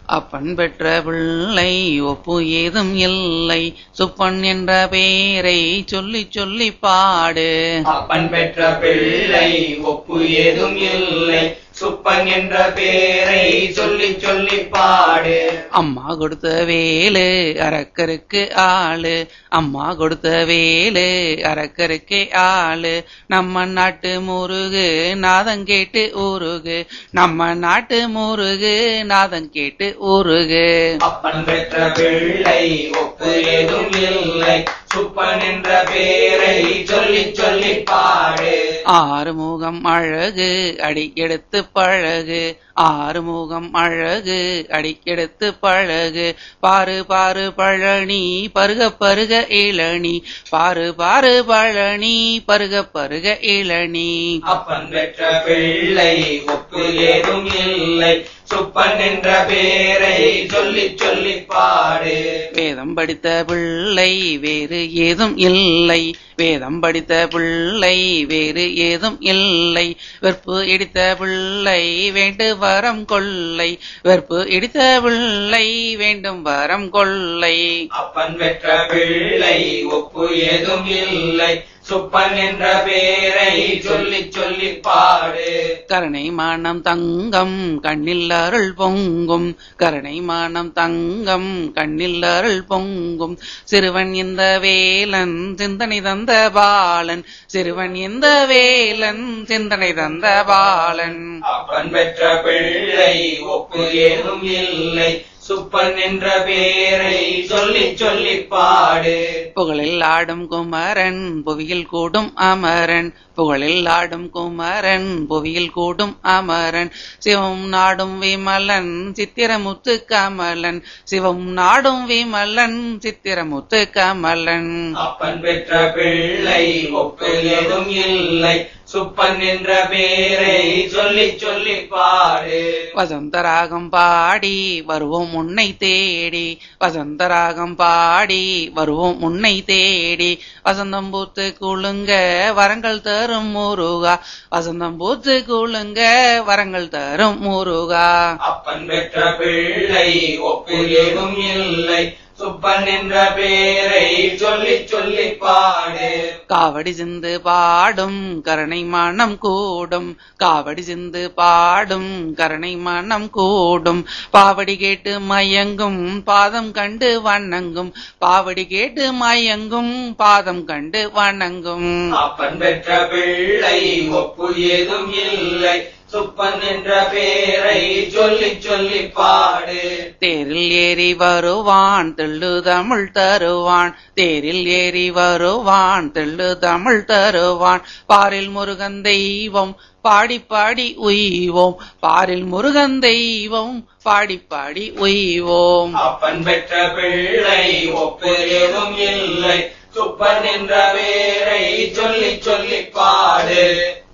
அப்பன் பெற்ற பிள்ளை ஒப்பு ஏதும் இல்லை சுப்பன் என்ற பேரை சொல்லி சொல்லி பாடு அப்பன் பெற்ற பிள்ளை ஒப்பு ஏதும் இல்லை சுப்பன் என்ற பேரை சொல்லி சொல்லி பாடு அம்மா கொடுத்த வேலு அரக்கருக்கு ஆளு அம்மா கொடுத்த வேலு அரக்கருக்கு ஆளு நம்ம நாட்டு முருகு நாதம் கேட்டு ஊருகு நம்ம நாட்டு முருகு நாதம் கேட்டு ஊருகு அப்பன் பெற்ற பிள்ளை ஒப்பு ஏதும் இல்லை சுப்பன் என்ற பேரை சொல்லி சொல்லி பாடு ஆறுமுகம் அழகு அடிக்கெடுத்து பழகு ஆறுமுகம் அழகு அடிக்கெடுத்து பழகு பாரு பாரு பழனி பருக பருக இளநி பாரு பாரு பழனி பருக பருக இளநி அப்பன் பெற்ற பிள்ளை ஒப்பு ஏதும் இல்லை சுப்பன் என்ற பேரை சொல்லி சொல்லி பாடு வேதம் படித்த பிள்ளை வேறு ஏதும் இல்லை வேதம் படித்த பிள்ளை வேறு ஏதும் இல்லை வெற்பு இடித்த பிள்ளை வேண்டு வரம் கொள்ளை வெற்பு இடித்த பிள்ளை வேண்டும் வரம் கொள்ளை அப்பன் பெற்ற பிள்ளை ஒப்பு ஏதும் இல்லை சுப்பன் என்ற பேரை சொல்லி சொல்லி பாடு கருணை மானம் தங்கம் கண்ணில் அருள் பொங்கும் கருணை மானம் தங்கம் கண்ணில் அருள் பொங்கும் சிறுவன் இந்த வேலன் சிந்தனை தந்த பாலன் சிறுவன் இந்த வேலன் சிந்தனை தந்த பாலன் அப்பன் பெற்ற பிள்ளை ஒப்பு ஏதும் இல்லை சுப்பன் என்ற பேரை சொல்லி சொல்லி பாடு புகழில் ஆடும் குமரன் புவியில் கூடும் அமரன் புகழில் ஆடும் குமரன் புவியில் கூடும் அமரன் சிவம் நாடும் விமலன் சித்திரமுத்து கமலன் சிவம் நாடும் விமலன் சித்திரமுத்து கமலன் அப்பன் பெற்ற பிள்ளை ஒப்பு ஏதும் இல்லை சுப்பன் என்ற பேரை சொல்லி சொல்லி பாடு வசந்தராகம் பாடி வருவோம் உன்னை தேடி வசந்தராகம் பாடி வருவோம் உன்னை தேடி வசந்தம் பூத்து குலுங்க வரங்கள் தரும் முருகா வசந்தம் பூத்து குலுங்க வரங்கள் தரும் முருகா அப்பன் பெற்ற பிள்ளை ஒப்பு ஏதும் இல்லை சுப்பன் என்ற பேரை சொல்லி சொல்லி பாடு காவடி சிந்து பாடும் கருணை மனம் கூடும் காவடி சிந்து பாடும் கருணை மனம் கூடும் பாவடி கேட்டு மயங்கும் பாதம் கண்டு வணங்கும் பாவடி கேட்டு மயங்கும் பாதம் கண்டு வணங்கும் அப்பன் பெற்ற பிள்ளை ஒப்பு ஏதும் இல்லை சுப்பன் என்ற பேரை சொல்லி சொல்லி பாடு தேரில் ஏறி வருவான் தெள்ளு தமிழ் தருவான் தேரில் ஏறி வருவான் தெள்ளு தமிழ் தருவான் பாரில் முருகன் தெய்வம் பாடி பாடி உய்வோம் பாரில் முருகன் தெய்வம் பாடி பாடி உய்வோம் அப்பன் பெற்ற பிள்ளை ஒப்பு ஏதும் இல்லை சுப்பன் என்ற பேரை சொல்லி சொல்லி பாடு